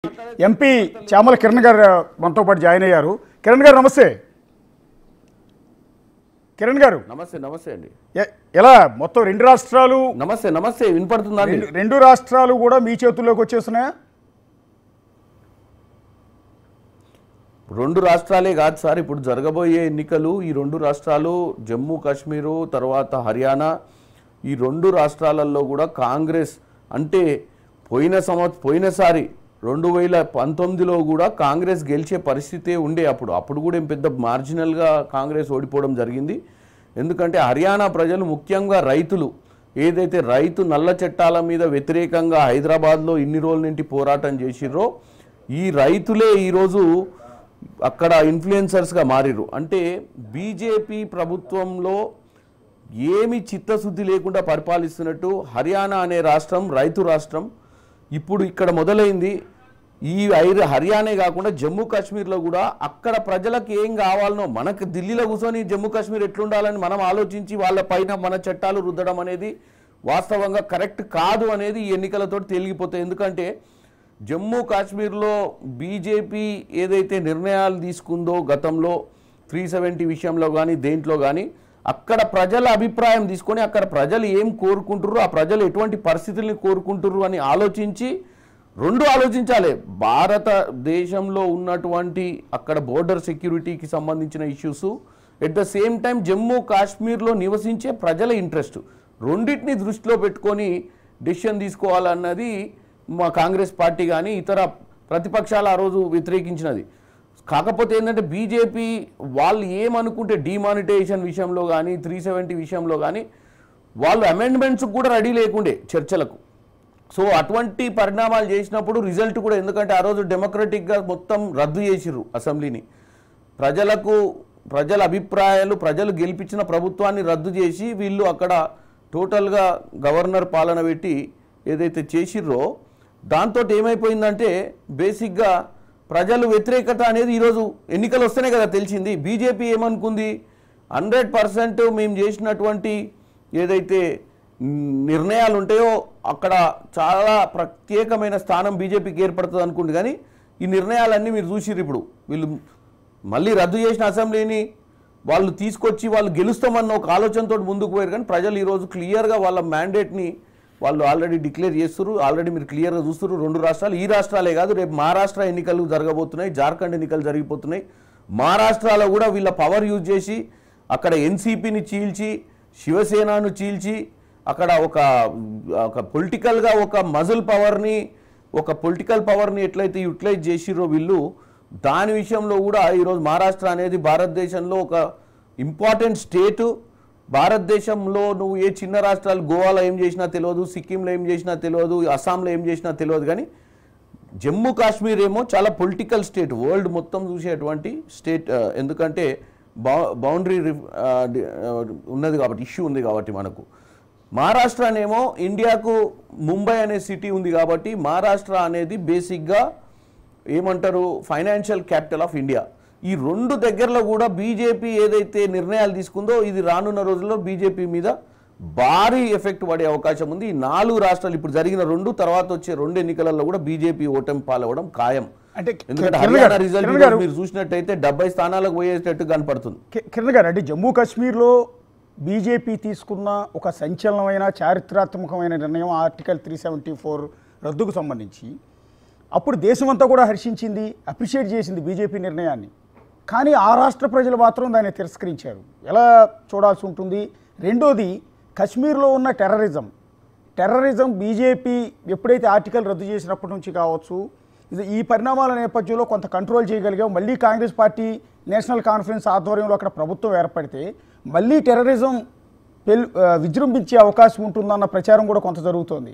MP Chamala Kiran గారు మనతో పాటు జాయిన్ అయ్యారు కిరణ్ గారు నమస్తే కిరణ్ గారు నమస్తే నమస్తే అండి ఎ- ఎలా మొత్తం రెండు రాష్ట్రాలు నమస్తే నమస్తే వినపడుతుందా అండి రెండు- రెండు రాష్ట్రాలు కూడా మీ చేతుల్లోకి వచ్చేస్తున్నాయా రెండు రాష్ట్రాలే కాదు సార్ ఇప్పుడు జరగబోయే ఎన్నికలు ఈ రెండు రాష్ట్రాలు జమ్మూ కాశ్మీరు తర్వాత హర్యానా ఈ రెండు రాష్ట్రాలలో కూడా కాంగ్రెస్ అంటే పోయిన సంవత్సరం పోయినసారి రెండు వేల పంతొమ్మిదిలో కూడా కాంగ్రెస్ గెలిచే పరిస్థితే ఉండే అప్పుడు అప్పుడు కూడా ఏం పెద్ద మార్జినల్గా కాంగ్రెస్ ఓడిపోవడం జరిగింది ఎందుకంటే హర్యానా ప్రజలు ముఖ్యంగా రైతులు ఏదైతే రైతు నల్ల చట్టాల మీద వ్యతిరేకంగా హైదరాబాద్లో ఇన్ని రోజుల నుండి పోరాటం చేసిర్రో ఈ రైతులే ఈరోజు అక్కడ ఇన్ఫ్లుయెన్సర్స్గా మారిరు అంటే బీజేపీ ప్రభుత్వంలో ఏమి చిత్తశుద్ధి లేకుండా పరిపాలిస్తున్నట్టు హర్యానా అనే రాష్ట్రం రైతు రాష్ట్రం ఇప్పుడు ఇక్కడ మొదలైంది ఈ ఐర- హర్యానే కాకుండా జమ్మూ కాశ్మీర్లో కూడా అక్కడ ప్రజలకు ఏం కావాలనో మనకు ఢిల్లీలో కూర్చొని జమ్మూ కాశ్మీర్ ఎట్లుండాలని మనం ఆలోచించి వాళ్ళ పైన మన చట్టాలు రుద్దడం అనేది వాస్తవంగా కరెక్ట్ కాదు అనేది ఈ ఎన్నికలతో తేలిగిపోతాయి ఎందుకంటే జమ్మూ కాశ్మీర్లో బీజేపీ ఏదైతే నిర్ణయాలు తీసుకుందో గతంలో త్రీ సెవెంటీ విషయంలో కానీ దేంట్లో కానీ అక్కడ ప్రజల అభిప్రాయం తీసుకొని అక్కడ ప్రజలు ఏం కోరుకుంటుర్రు ఆ ప్రజలు ఎటువంటి పరిస్థితుల్ని కోరుకుంటుర్రు అని ఆలోచించి రెండు ఆలోచించాలి భారతదేశంలో ఉన్నటువంటి అక్కడ బోర్డర్ సెక్యూరిటీకి సంబంధించిన issues at the same time Jammu కాశ్మీర్లో నివసించే ప్రజల ఇంట్రెస్ట్ రెండింటిని దృష్టిలో పెట్టుకొని డెసిషన్ తీసుకోవాలన్నది మా కాంగ్రెస్ పార్టీ కానీ ఇతర ప్రతిపక్షాలు ఆ రోజు వ్యతిరేకించినది కాకపోతే ఏంటంటే బీజేపీ వాళ్ళు ఏమనుకుంటే డిమానిటైజేషన్ విషయంలో కానీ త్రీ సెవెంటీ విషయంలో కానీ వాళ్ళు అమెండ్మెంట్స్ కూడా రెడీ లేకుండే చర్చలకు సో అటువంటి పరిణామాలు చేసినప్పుడు రిజల్ట్ కూడా ఎందుకంటే ఆ రోజు డెమోక్రటిక్గా మొత్తం రద్దు చేసిర్రు అసెంబ్లీని ప్రజలకు ప్రజల అభిప్రాయాలు ప్రజలు గెలిపించిన ప్రభుత్వాన్ని రద్దు చేసి వీళ్ళు అక్కడ టోటల్గా గవర్నర్ పాలన పెట్టి ఏదైతే చేసిర్రో దాంతో ఏమైపోయిందంటే బేసిక్గా ప్రజలు వ్యతిరేకత అనేది ఈరోజు ఎన్నికలు వస్తేనే కదా తెలిసింది బీజేపీ ఏమనుకుంది హండ్రెడ్ పర్సెంట్ మేము చేసినటువంటి ఏదైతే మ్, నిర్ణయాలు ఉంటాయో అక్కడ చాలా ప్రత్యేకమైన స్థానం బీజేపీకి ఏర్పడుతుంది అనుకుంది కానీ ఈ నిర్ణయాలన్నీ మీరు చూసిర్రు ఇప్పుడు వీళ్ళు మళ్ళీ రద్దు చేసిన అసెంబ్లీని వాళ్ళు తీసుకొచ్చి వాళ్ళు గెలుస్తామన్న ఒక ఆలోచనతో ముందుకు పోయారు కానీ ప్రజలు ఈరోజు క్లియర్గా వాళ్ళ మ్యాండేట్ని వాళ్ళు ఆల్రెడీ డిక్లేర్ చేస్తున్నారు ఆల్రెడీ మీరు క్లియర్గా చూస్తున్నారు రెండు రాష్ట్రాలు ఈ రాష్ట్రాలే కాదు రేపు మహారాష్ట్ర ఎన్నికలు జరగబోతున్నాయి జార్ఖండ్ ఎన్నికలు జరిగిపోతున్నాయి మహారాష్ట్రలో కూడా వీళ్ళ పవర్ యూజ్ చేసి అక్కడ ఎన్సీపీని చీల్చి శివసేనను చీల్చి అక్కడ ఒక ఒక పొలిటికల్గా ఒక మజల్ పవర్ని ఒక పొలిటికల్ పవర్ని ఎట్లయితే యూటిలైజ్ చేసిరో వీళ్ళు దాని విషయంలో కూడా ఈరోజు మహారాష్ట్ర అనేది భారతదేశంలో ఒక ఇంపార్టెంట్ స్టేటు భారతదేశంలో నువ్వు ఏ చిన్న రాష్ట్రాలు గోవాలో ఏం చేసినా తెలియదు సిక్కింలో ఏం చేసినా తెలియదు అస్సాంలో ఏం చేసినా తెలియదు కానీ జమ్మూ కాశ్మీర్ ఏమో చాలా పొలిటికల్ స్టేట్ వరల్డ్ మొత్తం చూసేటువంటి స్టేట్ ఆ, ఎందుకంటే బౌ బౌండరీ ఉన్నది కాబట్టి ఇష్యూ ఉంది కాబట్టి మనకు మహారాష్ట్ర అనేమో ఇండియాకు ముంబై అనే సిటీ ఉంది కాబట్టి మహారాష్ట్ర అనేది బేసిక్గా ఏమంటారు ఫైనాన్షియల్ క్యాపిటల్ ఆఫ్ ఇండియా ఈ రెండు దగ్గరలో కూడా బీజేపీ ఏదైతే నిర్ణయాలు తీసుకుందో ఇది రానున్న రోజుల్లో బీజేపీ మీద భారీ ఎఫెక్ట్ పడే అవకాశం ఉంది ఈ నాలుగు రాష్ట్రాలు ఇప్పుడు జరిగిన రెండు తర్వాత వచ్చే రెండు ఎన్నికలలో కూడా బీజేపీ ఓటమి పాలవడం ఖాయం అంటే ఎందుకంటే కిరణ్ హర్యానా గారు- రిజల్ట్ కిరణ్ గారు- మీరు చూసినట్టయితే డెబ్బై స్థానాలకు పోయేటట్టు కనపడుతుంది కి- కిరణ్ గారు అంటే జమ్మూ కాశ్మీర్లో బీజేపీ తీసుకున్న ఒక సంచలనమైన చారిత్రాత్మకమైన నిర్ణయం ఆర్టికల్ త్రీ సెవెంటీ ఫోర్ రద్దుకు సంబంధించి అప్పుడు దేశమంతా కూడా హర్షించింది అప్రిషియేట్ చేసింది బీజేపీ నిర్ణయాన్ని కానీ ఆ రాష్ట్ర ప్రజలు మాత్రం దాన్ని తిరస్కరించారు ఎలా చూడాల్సి ఉంటుంది రెండోది కశ్మీర్లో ఉన్న టెర్రరిజం టెర్రరిజం బీజేపీ ఎప్పుడైతే ఆర్టికల్ రద్దు చేసినప్పటి నుంచి కావచ్చు ఇది ఈ పరిణామాల నేపథ్యంలో కొంత కంట్రోల్ చేయగలిగాం మళ్ళీ కాంగ్రెస్ పార్టీ నేషనల్ కాన్ఫరెన్స్ ఆధ్వర్యంలో అక్కడ ప్రభుత్వం ఏర్పడితే మళ్ళీ టెర్రరిజం పెల్ ఆ, విజృంభించే అవకాశం ఉంటుందన్న ప్రచారం కూడా కొంత జరుగుతోంది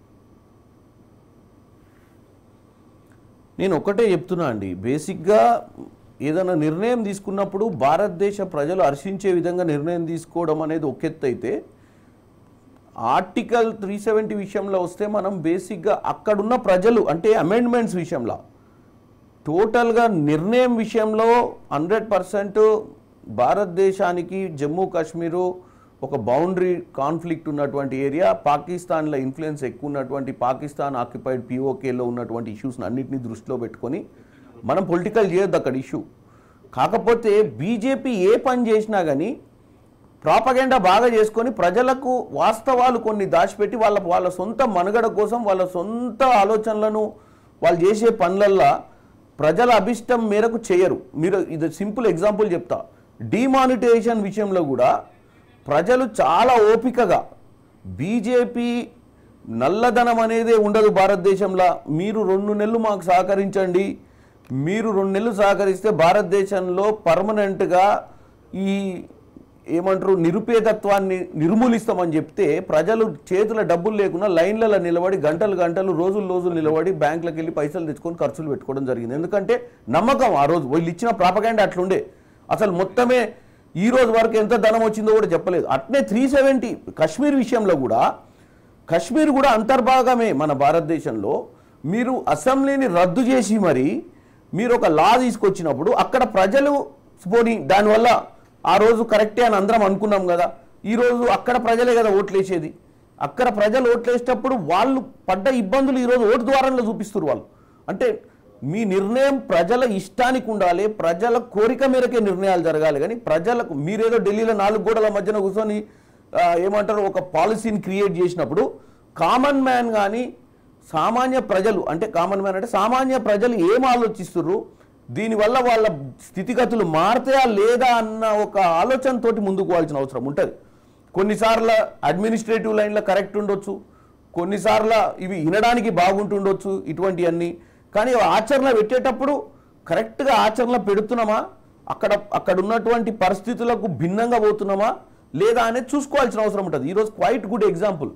నేను ఒకటే చెప్తున్నా అండి బేసిక్గా ఏదైనా నిర్ణయం తీసుకున్నప్పుడు భారతదేశ ప్రజలు హర్షించే విధంగా నిర్ణయం తీసుకోవడం అనేది ఒక ఎత్తు అయితే ఆర్టికల్ త్రీ సెవెంటీ విషయంలో వస్తే మనం బేసిక్గా అక్కడున్న ప్రజలు అంటే అమెండ్మెంట్స్ విషయంలో టోటల్గా నిర్ణయం విషయంలో హండ్రెడ్ పర్సెంట్ భారతదేశానికి జమ్మూ కాశ్మీరు ఒక బౌండరీ కాన్ఫ్లిక్ట్ ఉన్నటువంటి ఏరియా పాకిస్తాన్లో ఇన్ఫ్లుయెన్స్ ఎక్కువ ఉన్నటువంటి పాకిస్తాన్ ఆక్యుపైడ్ పిఓకేలో ఉన్నటువంటి ఇష్యూస్ని అన్నింటినీ దృష్టిలో పెట్టుకొని మనం పొలిటికల్ చేయొద్దు అక్కడ ఇష్యూ కాకపోతే బీజేపీ ఏ పని చేసినా కానీ ప్రాపగెండా బాగా చేసుకొని ప్రజలకు వాస్తవాలు కొన్ని దాచిపెట్టి వాళ్ళ వాళ్ళ సొంత మనుగడ కోసం వాళ్ళ సొంత ఆలోచనలను వాళ్ళు చేసే పనులల్లో ప్రజల అభిష్టం మేరకు చేయరు మీరు ఇది సింపుల్ ఎగ్జాంపుల్ చెప్తా డిమానిటైజేషన్ విషయంలో కూడా ప్రజలు చాలా ఓపికగా బీజేపీ నల్లధనం అనేదే ఉండదు భారతదేశంలో మీరు రెండు నెలలు మాకు సహకరించండి మీరు రెండు నెలలు సహకరిస్తే భారతదేశంలో పర్మనెంట్గా ఈ ఏమంటారు నిరుపేదత్వాన్ని నిర్మూలిస్తామని చెప్తే ప్రజలు చేతుల డబ్బులు లేకుండా లైన్లలో నిలబడి గంటలు గంటలు రోజులు రోజులు నిలబడి బ్యాంకులకు వెళ్ళి పైసలు తెచ్చుకొని ఖర్చులు పెట్టుకోవడం జరిగింది ఎందుకంటే నమ్మకం ఆ రోజు వీళ్ళు ఇచ్చిన ప్రాపగాండా అట్లుండే అసలు మొత్తమే ఈ రోజు వరకు ఎంత ధనం వచ్చిందో కూడా చెప్పలేదు అట్నే త్రీ సెవెంటీ కశ్మీర్ విషయంలో కూడా కశ్మీర్ కూడా అంతర్భాగమే మన భారతదేశంలో మీరు అసెంబ్లీని రద్దు చేసి మరి మీరు ఒక లా తీసుకొచ్చినప్పుడు అక్కడ ప్రజలు పోనీ దానివల్ల ఆ రోజు కరెక్టే అని అందరం అనుకున్నాం కదా ఈ రోజు అక్కడ ప్రజలే కదా ఓట్లేసేది అక్కడ ప్రజలు ఓట్లేసేటప్పుడు వాళ్ళు పడ్డ ఇబ్బందులు ఈరోజు ఓటు ద్వారంలో చూపిస్తారు వాళ్ళు అంటే మీ నిర్ణయం ప్రజల ఇష్టానికి ఉండాలి ప్రజల కోరిక మేరకే నిర్ణయాలు జరగాలి కానీ ప్రజలకు మీరేదో ఢిల్లీలో నాలుగు గోడల మధ్యన కూర్చొని ఆ, ఏమంటారు ఒక పాలసీని క్రియేట్ చేసినప్పుడు కామన్ మ్యాన్ కానీ సామాన్య ప్రజలు అంటే కామన్ మ్యాన్ అంటే సామాన్య ప్రజలు ఏం ఆలోచిస్తుర్రు దీనివల్ల వాళ్ళ స్థితిగతులు మారుతాయా లేదా అన్న ఒక ఆలోచనతోటి ముందుకు పోవాల్సిన అవసరం ఉంటుంది కొన్నిసార్లు అడ్మినిస్ట్రేటివ్ లైన్లో కరెక్ట్ ఉండొచ్చు కొన్నిసార్లు ఇవి వినడానికి బాగుంటుండొచ్చు ఇటువంటివన్నీ కానీ ఆచరణ పెట్టేటప్పుడు కరెక్ట్గా ఆచరణ పెడుతున్నామా అక్కడ అక్కడ ఉన్నటువంటి పరిస్థితులకు భిన్నంగా పోతున్నామా లేదా అనేది చూసుకోవాల్సిన అవసరం ఉంటుంది ఈరోజు క్వైట్ గుడ్ ఎగ్జాంపుల్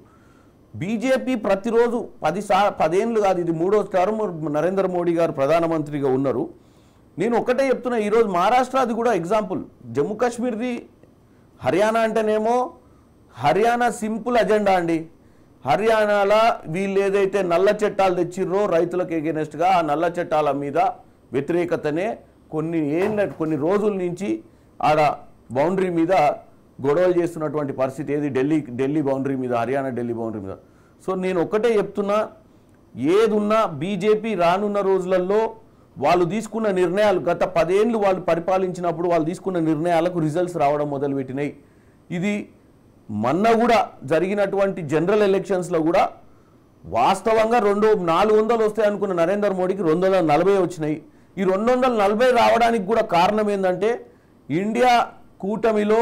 బీజేపీ ప్రతిరోజు పది సా పదేళ్ళు కాదు ఇది మూడో టర్మ్ నరేంద్ర మోడీ గారు ప్రధానమంత్రిగా ఉన్నారు నేను ఒక్కటే చెప్తున్నా ఈరోజు మహారాష్ట్ర అది కూడా ఎగ్జాంపుల్ జమ్మూ కాశ్మీర్ది హర్యానా అంటేనేమో హర్యానా సింపుల్ అజెండా అండి హర్యానాలో వీళ్ళు ఏదైతే నల్ల చట్టాలు తెచ్చిర్రో రైతులకు ఎగెనెస్ట్గా ఆ నల్ల చట్టాల మీద వ్యతిరేకతనే కొన్ని ఏళ్ళ కొన్ని రోజుల నుంచి ఆడ బౌండరీ మీద గొడవలు చేస్తున్నటువంటి పరిస్థితి ఏది ఢిల్లీ ఢిల్లీ బౌండరీ మీద హర్యానా ఢిల్లీ బౌండరీ మీద సో నేను ఒక్కటే చెప్తున్నా ఏదున్నా బీజేపీ రానున్న రోజులలో వాళ్ళు తీసుకున్న నిర్ణయాలు గత పదేళ్ళు వాళ్ళు పరిపాలించినప్పుడు వాళ్ళు తీసుకున్న నిర్ణయాలకు రిజల్ట్స్ రావడం మొదలుపెట్టినాయి ఇది మొన్న కూడా జరిగినటువంటి జనరల్ ఎలక్షన్స్లో కూడా వాస్తవంగా రెండు నాలుగు వందలు వస్తాయి అనుకున్న నరేంద్ర మోడీకి రెండు వందల నలభై వచ్చినాయి ఈ రెండు వందల నలభై రావడానికి కూడా కారణం ఏంటంటే ఇండియా కూటమిలో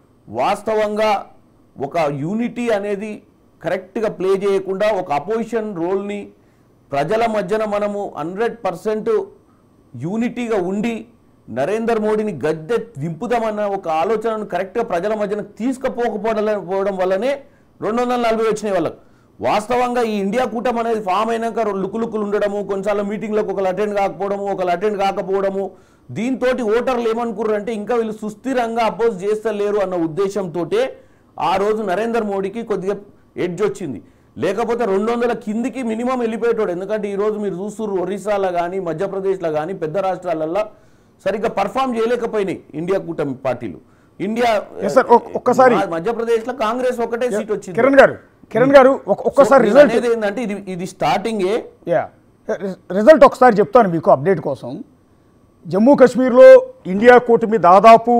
వాస్తవంగా ఒక యూనిటీ అనేది కరెక్ట్గా ప్లే చేయకుండా ఒక అపోజిషన్ రోల్ని ప్రజల మధ్యన మనము హండ్రెడ్ పర్సెంట్ యూనిటీగా ఉండి నరేందర్ మోడీని గద్దె దింపుదామన్న ఒక ఆలోచనను కరెక్ట్గా ప్రజల మధ్యన తీసుకుపోకపోవడం పోవడం వల్లనే రెండు వందల నలభై వచ్చినాయి వాళ్ళకు వాస్తవంగా ఈ ఇండియా కూటమి అనేది ఫామ్ అయినాక లుకు లుకులు ఉండడము కొన్నిసార్లు మీటింగ్లకు ఒకరు అటెండ్ కాకపోవడము ఒకరు అటెండ్ కాకపోవడము దీంతో ఓటర్లు ఏమనుకుర్రు అంటే ఇంకా వీళ్ళు సుస్థిరంగా అపోజ్ చేస్తలేరు అన్న ఉద్దేశంతో ఆ రోజు నరేందర్ మోడీకి కొద్దిగా ఎడ్జ్ వచ్చింది లేకపోతే రెండు వందల కిందికి మినిమం వెళ్ళిపోయేటోడు ఎందుకంటే ఈ రోజు మీరు చూస్తున్నారు ఒరిస్సాలో కానీ మధ్యప్రదేశ్లో కానీ పెద్ద రాష్ట్రాలల్లో సరిగ్గా పర్ఫామ్ చేయలేకపోయినాయి ఇండియా కూటమి పార్టీలు ఇండియా Yes, sir. ఒక్- ఒక్కసారి. మా- మధ్యప్రదేశ్లో కాంగ్రెస్ ఒకటే సీట్ వచ్చింది కిరణ్ గారు కిరణ్ గారు ఒక్- ఒక్కసారి సో నేను రిజల్ట్ అనేది ఏంటంటే ఇది ఇది స్టార్టింగే యా రిజల్ట్ ఒకసారి చెప్తాను మీకు అప్డేట్ కోసం జమ్మూ కాశ్మీర్లో ఇండియా కూటమి దాదాపు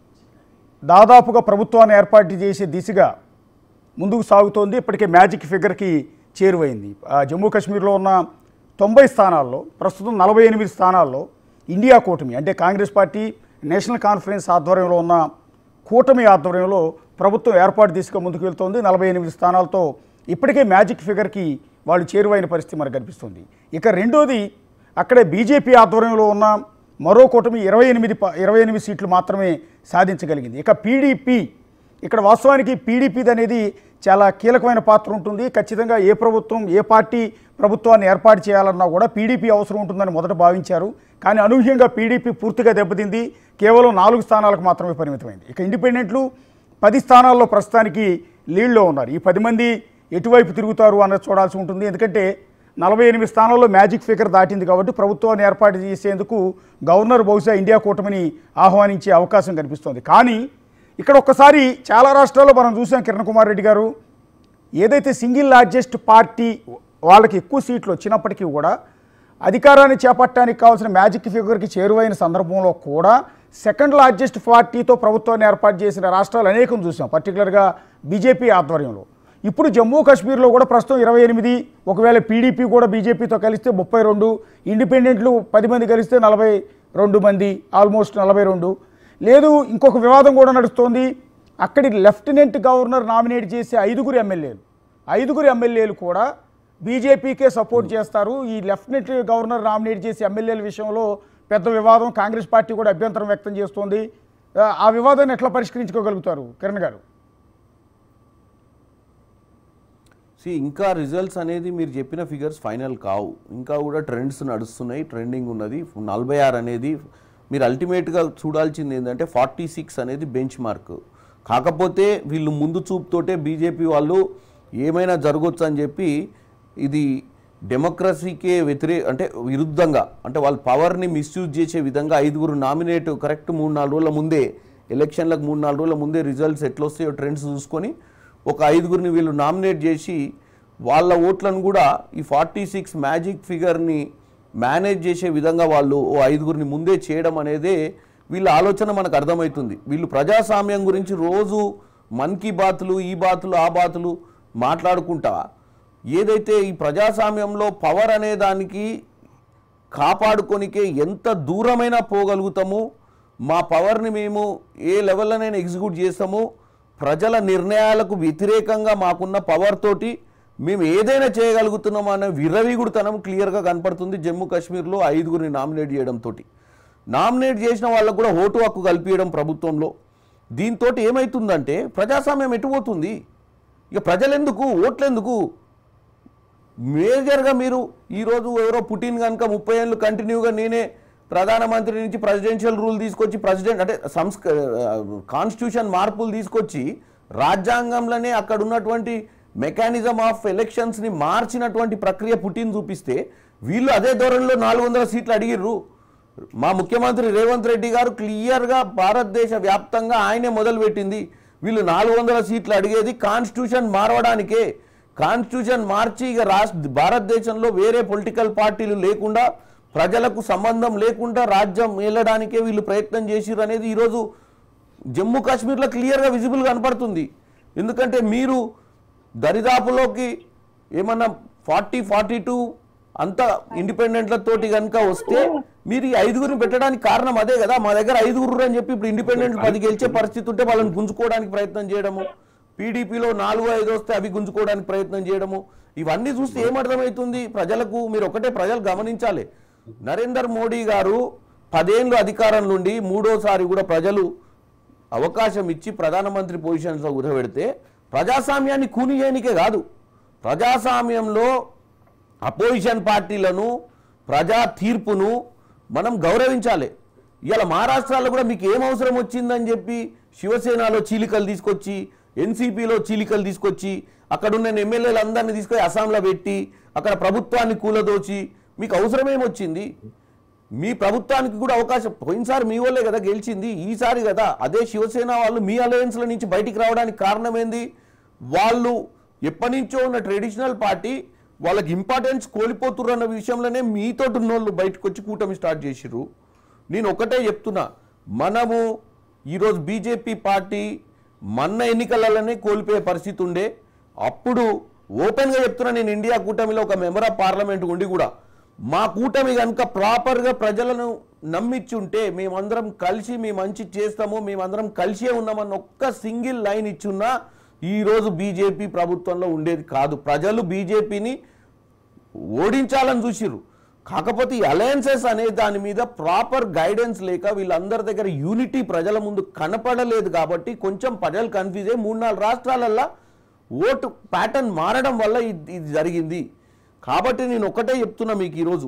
దాదాపుగా ప్రభుత్వాన్ని ఏర్పాటు చేసే దిశగా ముందుకు సాగుతోంది ఇప్పటికే మ్యాజిక్ ఫిగర్కి చేరువైంది ఆ జమ్మూ కాశ్మీర్లో ఉన్న తొంభై స్థానాల్లో ప్రస్తుతం నలభై ఎనిమిది స్థానాల్లో ఇండియా కూటమి అంటే కాంగ్రెస్ పార్టీ నేషనల్ కాన్ఫరెన్స్ ఆధ్వర్యంలో ఉన్న కూటమి ఆధ్వర్యంలో ప్రభుత్వం ఏర్పాటు దిశగా ముందుకు వెళ్తోంది నలభై ఎనిమిది స్థానాలతో ఇప్పటికే మ్యాజిక్ ఫిగర్కి వాళ్ళు చేరువైన పరిస్థితి మనకు కనిపిస్తుంది ఇక రెండోది అక్కడే బీజేపీ ఆధ్వర్యంలో ఉన్న మరో కూటమి ఇరవై ఎనిమిది ప- ఇరవై ఎనిమిది సీట్లు మాత్రమే సాధించగలిగింది ఇక పీడీపీ ఇక్కడ వాస్తవానికి పీడీపీది అనేది చాలా కీలకమైన పాత్ర ఉంటుంది ఖచ్చితంగా ఏ ప్రభుత్వం ఏ పార్టీ ప్రభుత్వాన్ని ఏర్పాటు చేయాలన్నా కూడా పీడీపీ అవసరం ఉంటుందని మొదట భావించారు కానీ అనూహ్యంగా పీడీపీ పూర్తిగా దెబ్బతింది కేవలం నాలుగు స్థానాలకు మాత్రమే పరిమితమైంది ఇక ఇండిపెండెంట్లు పది స్థానాల్లో ప్రస్తుతానికి లీడ్లో ఉన్నారు ఈ పది మంది ఎటువైపు తిరుగుతారు అన్నది చూడాల్సి ఉంటుంది ఎందుకంటే నలభై ఎనిమిది స్థానాల్లో మ్యాజిక్ ఫిగర్ దాటింది కాబట్టి ప్రభుత్వాన్ని ఏర్పాటు చేసేందుకు గవర్నర్ బహుశా ఇండియా కూటమిని ఆహ్వానించే అవకాశం కనిపిస్తోంది కానీ ఇక్కడ ఒక్కసారి చాలా రాష్ట్రాల్లో మనం చూసాం కిరణ్ కుమార్ రెడ్డి గారు ఏదైతే సింగిల్ లార్జెస్ట్ పార్టీ వాళ్ళకి ఎక్కువ సీట్లు వచ్చినప్పటికీ కూడా అధికారాన్ని చేపట్టడానికి కావాల్సిన మ్యాజిక్ ఫిగర్కి చేరువైన సందర్భంలో కూడా సెకండ్ లార్జెస్ట్ పార్టీతో ప్రభుత్వాన్ని ఏర్పాటు చేసిన రాష్ట్రాలు అనేకం చూసాం పర్టికులర్గా బీజేపీ ఆధ్వర్యంలో ఇప్పుడు జమ్మూ కాశ్మీర్లో కూడా ప్రస్తుతం ఇరవై ఎనిమిది ఒకవేళ పీడీపీ కూడా బీజేపీతో కలిస్తే ముప్పై రెండు ఇండిపెండెంట్లు పది మంది కలిస్తే నలభై రెండు మంది ఆల్మోస్ట్ నలభై రెండు లేదు ఇంకొక వివాదం కూడా నడుస్తోంది అక్కడి లెఫ్టినెంట్ గవర్నర్ నామినేట్ చేసే ఐదుగురు ఎమ్మెల్యేలు ఐదుగురు ఎమ్మెల్యేలు కూడా బీజేపీకే సపోర్ట్ చేస్తారు ఈ లెఫ్టినెంట్ గవర్నర్ నామినేట్ చేసే ఎమ్మెల్యేల విషయంలో పెద్ద వివాదం కాంగ్రెస్ పార్టీ కూడా అభ్యంతరం వ్యక్తం చేస్తోంది ఆ, ఆ వివాదాన్ని ఎట్లా పరిష్కరించుకోగలుగుతారు కిరణ్ గారు సి ఇంకా రిజల్ట్స్ అనేది మీరు చెప్పిన ఫిగర్స్ ఫైనల్ కావు ఇంకా కూడా ట్రెండ్స్ నడుస్తున్నాయి ట్రెండింగ్ ఉన్నది నలభై ఆరు అనేది మీరు అల్టిమేట్గా చూడాల్సింది ఏంటంటే ఫార్టీ సిక్స్ అనేది బెంచ్ మార్క్ కాకపోతే వీళ్ళు ముందు చూపుతోటే బీజేపీ వాళ్ళు ఏమైనా జరగవచ్చు అని చెప్పి ఇది డెమోక్రసీకే వ్యతిరే అంటే విరుద్ధంగా అంటే వాళ్ళ పవర్ని మిస్యూజ్ చేసే విధంగా ఐదుగురు నామినేట్ కరెక్ట్ మూడు నాలుగు రోజుల ముందే ఎలక్షన్లకు మూడు నాలుగు రోజుల ముందే రిజల్ట్స్ ఎట్లా వస్తాయో ట్రెండ్స్ చూసుకొని ఒక ఐదుగురిని వీళ్ళు నామినేట్ చేసి వాళ్ళ ఓట్లను కూడా ఈ ఫార్టీ సిక్స్ మ్యాజిక్ ఫిగర్ని మేనేజ్ చేసే విధంగా వాళ్ళు ఓ ఐదుగురిని ముందే చేయడం అనేదే వీళ్ళ ఆలోచన మనకు అర్థమవుతుంది వీళ్ళు ప్రజాస్వామ్యం గురించి రోజు మన్ కీ బాతులు ఈ బాతులు ఆ బాతులు మాట్లాడుకుంటా ఏదైతే ఈ ప్రజాస్వామ్యంలో పవర్ అనే దానికి కాపాడుకొనికే ఎంత దూరమైనా పోగలుగుతాము మా పవర్ని మేము ఏ లెవెల్లోనైనా ఎగ్జిక్యూట్ చేస్తాము ప్రజల నిర్ణయాలకు వ్యతిరేకంగా మాకున్న పవర్ తోటి మేము ఏదైనా చేయగలుగుతున్నాం అనే విర్రవీగుడుతనం క్లియర్గా కనపడుతుంది జమ్మూ కాశ్మీర్లో ఐదుగురిని నామినేట్ చేయడంతో నామినేట్ చేసిన వాళ్ళకు కూడా ఓటు హక్కు కల్పించడం ప్రభుత్వంలో దీంతో ఏమవుతుందంటే ప్రజాస్వామ్యం ఎటుపోతుంది ఇక ప్రజలెందుకు ఓట్లెందుకు మేజర్గా మీరు ఈరోజు ఎవరో పుటిన్ కనుక ముప్పై ఏళ్ళు కంటిన్యూగా నేనే ప్రధానమంత్రి నుంచి ప్రెసిడెన్షియల్ రూల్ తీసుకొచ్చి ప్రెసిడెంట్ అంటే సంస్క కాన్స్టిట్యూషన్ మార్పులు తీసుకొచ్చి రాజ్యాంగంలోనే అక్కడ ఉన్నటువంటి మెకానిజం ఆఫ్ ఎలక్షన్స్ని మార్చినటువంటి ప్రక్రియ పుటిన్ చూపిస్తే వీళ్ళు అదే ధోరణిలో నాలుగు వందల సీట్లు అడిగిర్రు మా ముఖ్యమంత్రి రేవంత్ రెడ్డి గారు క్లియర్గా భారతదేశ వ్యాప్తంగా ఆయనే మొదలుపెట్టింది వీళ్ళు నాలుగు వందల సీట్లు అడిగేది కాన్స్టిట్యూషన్ మారవడానికే కాన్స్టిట్యూషన్ మార్చి ఇక రాష్ట్ర భారతదేశంలో వేరే పొలిటికల్ పార్టీలు లేకుండా ప్రజలకు సంబంధం లేకుండా రాజ్యం వెళ్ళడానికే వీళ్ళు ప్రయత్నం చేసిర్రు అనేది ఈరోజు జమ్మూ కాశ్మీర్లో క్లియర్గా విజిబుల్ కనపడుతుంది ఎందుకంటే మీరు దరిదాపులోకి ఏమన్నా ఫార్టీ ఫార్టీ టూ అంత ఇండిపెండెంట్లతోటి కనుక వస్తే మీరు ఈ ఐదుగురిని పెట్టడానికి కారణం అదే కదా మా దగ్గర ఐదుగురు అని చెప్పి ఇప్పుడు ఇండిపెండెంట్ పది గెలిచే పరిస్థితి ఉంటే వాళ్ళని గుంజుకోవడానికి ప్రయత్నం చేయడము పీడీపీలో నాలుగు ఐదు వస్తే అవి గుంజుకోవడానికి ప్రయత్నం చేయడము ఇవన్నీ చూస్తే ఏమర్థమవుతుంది ప్రజలకు మీరు ఒకటే ప్రజలు గమనించాలి నరేందర్ మోడీ గారు పదేళ్ళు అధికారం నుండి మూడోసారి కూడా ప్రజలు అవకాశం ఇచ్చి ప్రధానమంత్రి పొజిషన్స్లో కుదరబెడితే ప్రజాస్వామ్యాన్ని కూని చేయనికే కాదు ప్రజాస్వామ్యంలో అపోజిషన్ పార్టీలను ప్రజా తీర్పును మనం గౌరవించాలి ఇవాళ మహారాష్ట్రలో కూడా మీకు ఏం అవసరం వచ్చిందని చెప్పి శివసేనలో చీలికలు తీసుకొచ్చి ఎన్సీపీలో చీలికలు తీసుకొచ్చి అక్కడ ఉన్న ఎమ్మెల్యేలు అందరినీ తీసుకొని అస్సాంలో పెట్టి అక్కడ ప్రభుత్వాన్ని కూలదోచి మీకు అవసరం ఏమొచ్చింది మీ ప్రభుత్వానికి కూడా అవకాశం పోయినసారి మీ వాళ్ళే కదా గెలిచింది ఈసారి కదా అదే శివసేన వాళ్ళు మీ అలయన్స్ల నుంచి బయటికి రావడానికి కారణం ఏంది వాళ్ళు ఎప్పటి నుంచో ఉన్న ట్రెడిషనల్ పార్టీ వాళ్ళకి ఇంపార్టెన్స్ కోల్పోతుర్రు అన్న విషయంలోనే మీతో ఉన్నోళ్ళు బయటకు వచ్చి కూటమి స్టార్ట్ చేసిర్రు నేను ఒకటే చెప్తున్నా మనము ఈరోజు బీజేపీ పార్టీ మొన్న ఎన్నికలలోనే కోల్పోయే పరిస్థితి ఉండే అప్పుడు ఓపెన్గా చెప్తున్నా నేను ఇండియా కూటమిలో ఒక మెంబర్ ఆఫ్ పార్లమెంట్ ఉండి కూడా మా కూటమి కనుక ప్రాపర్గా ప్రజలను నమ్మిచ్చుంటే మేమందరం కలిసి మేము మంచి చేస్తాము మేమందరం కలిసే ఉన్నామన్న ఒక్క సింగిల్ లైన్ ఇచ్చున్నా ఈరోజు బీజేపీ ప్రభుత్వంలో ఉండేది కాదు ప్రజలు బీజేపీని ఓడించాలని చూసిర్రు కాకపోతే ఈ అలయన్సెస్ అనే దాని మీద ప్రాపర్ గైడెన్స్ లేక వీళ్ళందరి దగ్గర యూనిటీ ప్రజల ముందు కనపడలేదు కాబట్టి కొంచెం ప్రజలు కన్ఫ్యూజ్ అయ్యి మూడు నాలుగు రాష్ట్రాలల్లో ఓటు ప్యాటర్న్ మారడం వల్ల ఇది ఇది జరిగింది కాబట్టి నేను ఒకటే చెప్తున్నా మీకు ఈరోజు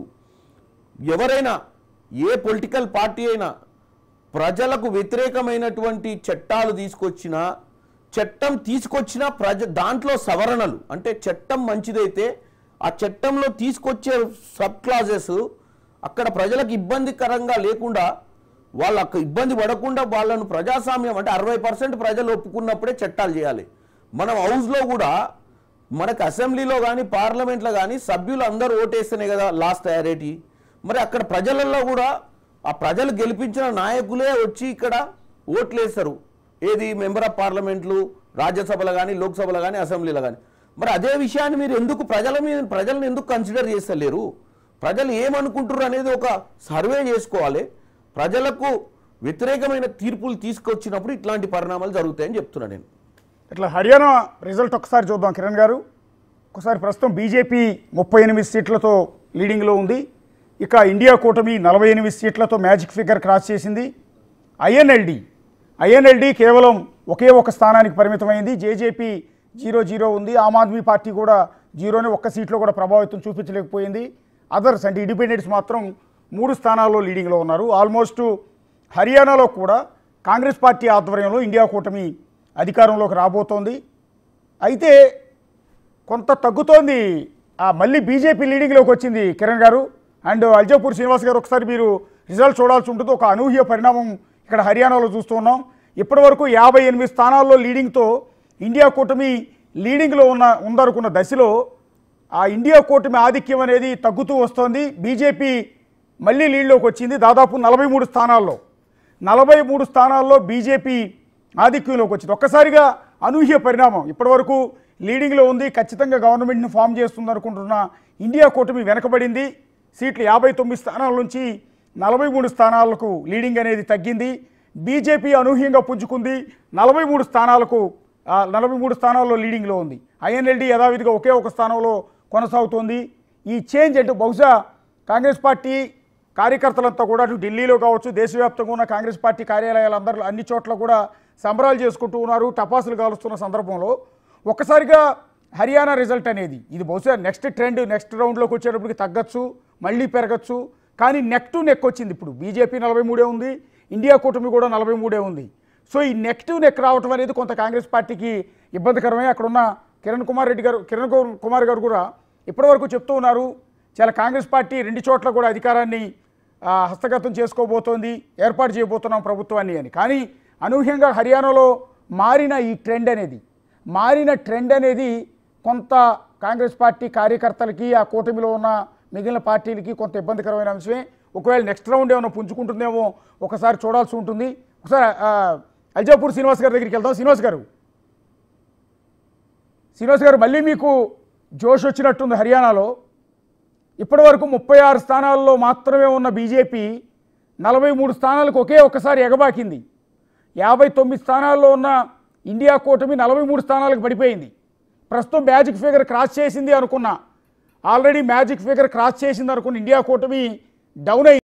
ఎవరైనా ఏ పొలిటికల్ పార్టీ అయినా ప్రజలకు వ్యతిరేకమైనటువంటి చట్టాలు తీసుకొచ్చినా చట్టం తీసుకొచ్చిన ప్రజ దాంట్లో సవరణలు అంటే చట్టం మంచిదైతే ఆ చట్టంలో తీసుకొచ్చే సబ్ క్లాజెస్ అక్కడ ప్రజలకు ఇబ్బందికరంగా లేకుండా వాళ్ళకు ఇబ్బంది పడకుండా వాళ్ళను ప్రజాస్వామ్యం అంటే అరవై పర్సెంట్ ప్రజలు ఒప్పుకున్నప్పుడే చట్టాలు చేయాలి మనం హౌస్లో కూడా మనకు అసెంబ్లీలో కానీ పార్లమెంట్లో కానీ సభ్యులు అందరూ ఓటేస్తేనే కదా లాస్ట్ తయారేటి మరి అక్కడ ప్రజలలో కూడా ఆ ప్రజలు గెలిపించిన నాయకులే వచ్చి ఇక్కడ ఓట్లు వేస్తారు ఏది మెంబర్ ఆఫ్ పార్లమెంట్లు రాజ్యసభలో కానీ లోక్సభలో కానీ అసెంబ్లీలో కానీ మరి అదే విషయాన్ని మీరు ఎందుకు ప్రజల మీద ప్రజలను ఎందుకు కన్సిడర్ చేస్తలేరు ప్రజలు ఏమనుకుంటారు అనేది ఒక సర్వే చేసుకోవాలి ప్రజలకు వ్యతిరేకమైన తీర్పులు తీసుకొచ్చినప్పుడు ఇట్లాంటి పరిణామాలు జరుగుతాయని చెప్తున్నా నేను ఇట్లా హర్యానా రిజల్ట్ ఒకసారి చూద్దాం కిరణ్ గారు ఒకసారి ప్రస్తుతం బీజేపీ ముప్పై ఎనిమిది సీట్లతో లీడింగ్లో ఉంది ఇక ఇండియా కూటమి నలభై ఎనిమిది సీట్లతో మ్యాజిక్ ఫిగర్ క్రాస్ చేసింది ఐఎన్ఎల్డి ఐఎన్ఎల్డి కేవలం ఒకే ఒక స్థానానికి పరిమితమైంది జేజేపీ జీరో జీరో ఉంది ఆమ్ ఆద్మీ పార్టీ కూడా జీరోని ఒక్క సీట్లో కూడా ప్రభావితం చూపించలేకపోయింది అదర్స్ అంటే ఇండిపెండెంట్స్ మాత్రం మూడు స్థానాల్లో లీడింగ్లో ఉన్నారు ఆల్మోస్ట్ హర్యానాలో కూడా కాంగ్రెస్ పార్టీ ఆధ్వర్యంలో ఇండియా కూటమి అధికారంలోకి రాబోతోంది అయితే కొంత తగ్గుతోంది ఆ మళ్ళీ బీజేపీ లీడింగ్లోకి వచ్చింది కిరణ్ గారు అండ్ అల్జాపూర్ శ్రీనివాస్ గారు ఒకసారి మీరు రిజల్ట్ చూడాల్సి ఉంటుంది ఒక అనూహ్య పరిణామం ఇక్కడ హర్యానాలో చూస్తున్నాం ఇప్పటివరకు యాభై ఎనిమిది స్థానాల్లో లీడింగ్తో ఇండియా కూటమి లీడింగ్లో ఉన్న ఉందనుకున్న దశలో ఆ ఇండియా కూటమి ఆధిక్యం అనేది తగ్గుతూ వస్తోంది బీజేపీ మళ్ళీ లీడ్లోకి వచ్చింది దాదాపు నలభై మూడు స్థానాల్లో నలభై మూడు స్థానాల్లో బీజేపీ ఆధిక్యంలోకి వచ్చింది ఒక్కసారిగా అనూహ్య పరిణామం ఇప్పటివరకు లీడింగ్లో ఉంది ఖచ్చితంగా గవర్నమెంట్ని ఫామ్ చేస్తుంది అనుకుంటున్న ఇండియా కూటమి వెనకబడింది సీట్లు యాభై తొమ్మిది స్థానాల నుంచి నలభై మూడు స్థానాలకు లీడింగ్ అనేది తగ్గింది బీజేపీ అనూహ్యంగా పుంజుకుంది నలభై మూడు స్థానాలకు ఆ, నలభై మూడు స్థానాల్లో లీడింగ్లో ఉంది ఐఎన్ఎల్డి యథావిధిగా ఒకే ఒక స్థానంలో కొనసాగుతోంది ఈ చేంజ్ అంటే బహుశా కాంగ్రెస్ పార్టీ కార్యకర్తలంతా కూడా అటు ఢిల్లీలో కావచ్చు దేశవ్యాప్తంగా ఉన్న కాంగ్రెస్ పార్టీ కార్యాలయాలు అందరూ అన్ని చోట్ల కూడా సంబరాలు చేసుకుంటూ ఉన్నారు టపాసులు కాలుస్తున్న సందర్భంలో ఒక్కసారిగా హర్యానా రిజల్ట్ అనేది ఇది బహుశా నెక్స్ట్ ట్రెండ్ నెక్స్ట్ రౌండ్లోకి వచ్చేటప్పటికి తగ్గచ్చు మళ్ళీ పెరగచ్చు కానీ నెక్ టు నెక్ వచ్చింది ఇప్పుడు బీజేపీ నలభై మూడే ఉంది ఇండియా కూటమి కూడా నలభై మూడే ఉంది సో ఈ నెక్ టు నెక్ రావటం అనేది కొంత కాంగ్రెస్ పార్టీకి ఇబ్బందికరమే అక్కడ ఉన్న కిరణ్ కుమార్ రెడ్డి గారు కిరణ్ కు- కుమార్ గారు కూడా ఇప్పటివరకు చెప్తూ ఉన్నారు చాలా కాంగ్రెస్ పార్టీ రెండు చోట్ల కూడా అధికారాన్ని ఆ, హస్తగతం చేసుకోబోతోంది ఏర్పాటు చేయబోతున్నాం ప్రభుత్వాన్ని అని కానీ అనూహ్యంగా హర్యానాలో మారిన ఈ ట్రెండ్ అనేది మారిన ట్రెండ్ అనేది కొంత కాంగ్రెస్ పార్టీ కార్యకర్తలకి ఆ కూటమిలో ఉన్న మిగిలిన పార్టీలకి కొంత ఇబ్బందికరమైన అంశమే ఒకవేళ నెక్స్ట్ రౌండ్ ఏమైనా పుంజుకుంటుందేమో ఒకసారి చూడాల్సి ఉంటుంది ఒకసారి ఆ, అల్జాపూర్ శ్రీనివాస్ గారి దగ్గరికి వెళ్దాం శ్రీనివాస్ గారు శ్రీనివాస్ గారు మళ్ళీ మీకు జోష్ వచ్చినట్టుంది హర్యానాలో ఇప్పటివరకు ముప్పై ఆరు స్థానాల్లో మాత్రమే ఉన్న బీజేపీ నలభై మూడు స్థానాలకు ఒకే ఒక్కసారి ఎగబాకింది యాభై తొమ్మిది స్థానాల్లో ఉన్న ఇండియా కూటమి నలభై మూడు స్థానాలకు పడిపోయింది ప్రస్తుతం మ్యాజిక్ ఫిగర్ క్రాస్ చేసింది అనుకున్నా ఆల్రెడీ మ్యాజిక్ ఫిగర్ క్రాస్ చేసింది అనుకున్న ఇండియా కూటమి డౌన్ అయింది